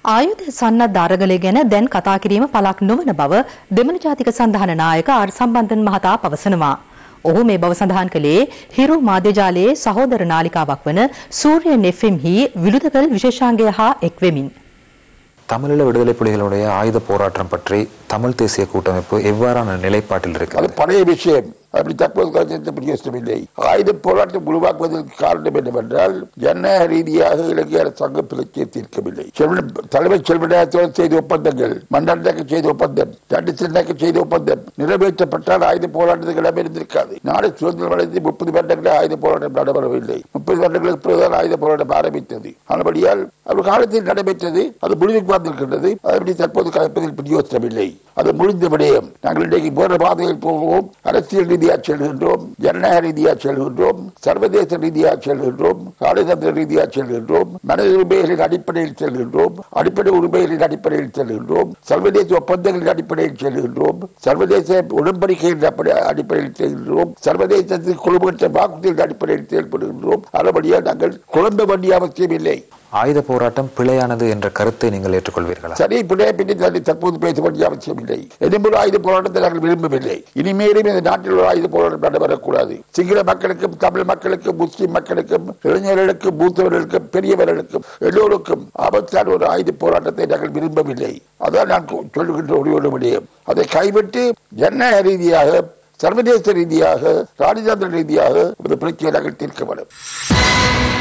ආයුධ සන්නද්ධ අරගලය ගැන දැන් කතා කිරීම පළක් නොවන බව දෙමළ ජාතික සන්ධාන නායක ආර් සම්බන්ධන් මහතා පවසනවා. ඔහු මේ බව සඳහන් කළේ හිරු මාධ්‍යජාලයේ සහෝදර නාලිකාවක් වන සූර්යන් FM හි විරුදකල් විශේෂාංගය හා එක්වෙමින්. தமிழீழ விடுதலை புலிகளுடைய ஆயுத போராட்டம் பற்றி தமிழ் தேசிய கூட்டமைப்பு எவ்வாறான நிலைப்பாட்டில் அது இருக்கிறது பழைய விஷயம் அப்படி தற்போது கருத்து பிரயோசனமில்லை ஆயுத போராட்டம் உருவாக்குவதற்கு காரணம் என்னவென்றால் ஜனநாயக ரீதியாக இலங்கை அரசாங்கம் பிரச்சனையை தீர்க்கவில்லை செல்வ- தலைமைச் செல்வநாயகத்தோடு செய்த ஒப்பந்தங்கள் மன்னண்டக்கு செய்த ஒப்பந்தம் தண்டு சின்னக்கு செய்த ஒப்பந்தம் நிறைவேற்றப்பட்டால் ஆயுத போராட்டத்துக்கு இடம் இருந்திருக்காது நாடு சுதந்திரம் அடைந்து முப்பது வருடங்களில் ஆயுத போராட்டம் நடைபெறவில்லை முப்பது வருடங்களுக்கு பிறகுதான் ஆயுத போராட்டம் ஆரம்பித்தது ஆனபடியால் அவர் காலத்தில் நடைபெற்றது அது முடிவுக்கு வந்திருக்கின்றது அதன்படி தற்போது கலைப்பதில் பிரயோசனமில்லை அது முடிந்த விடயம் நாங்கள் இன்றைக்கு போற பாதையில் போவோம் அரசியல் ரீதியாக செல்கின்றோம் ஜனநாயக ரீதியாக செல்கின்றோம் சர்வதேச ரீதியாக செல்கின்றோம் ராஜதந்திர ரீதியாக செல்கின்றோம் மனித உரிமைகளின் அடிப்படையில் செல்கின்றோம் அடிப்படை உரிமைகளின் அடிப்படையில் செல்கின்றோம் சர்வதேச ஒப்பந்தங்களின் அடிப்படையில் செல்கின்றோம் சர்வதேச உடன்படிக்கையின் அடிப்படை- அடிப்படையில் செல்கின்றோம் சர்வதேசத்தில் கொள்முதல் வாக்குறுதியின் அடிப்படையில் செயல்படுகின்றோம் அதுபடியாக நாங்கள் குழம்ப வேண்டிய அவசியம் இல்லை ஆயுத போராட்டம் பிழையானது என்ற கருத்தை நீங்கள் ஏற்றுக்கொள்வீர்களா சரி பிள்ளைய பின்னி தள்ளி தற்போது பேச வேண்டிய அவசியம் இல்லை எதும்போது ஆயுத போராட்டத்தை நாங்கள் விரும்பவில்லை இனிமேலும் இந்த நாட்டில் ஒரு ஆயுத போராட்டம் நடைபெறக்கூடாது சிங்கள மக்களுக்கும் தமிழ் மக்களுக்கும் முஸ்லிம் மக்களுக்கும் இளைஞர்களுக்கும் மூத்தவர்களுக்கும் பெரியவர்களுக்கும் எல்லோருக்கும் ஆபத்தான ஒரு ஆயுத போராட்டத்தை நாங்கள் விரும்பவில்லை அதான் நான் கொ- சொல்லுகின்ற ஒரே ஒரு விடயம் அதை கைவிட்டு ஜனநாயக ரீதியாக சர்வதேச ரீதியாக ராஜதந்திர ரீதியாக இந்த பிரச்சனையை நாங்கள் தீர்க்க வேண்டும்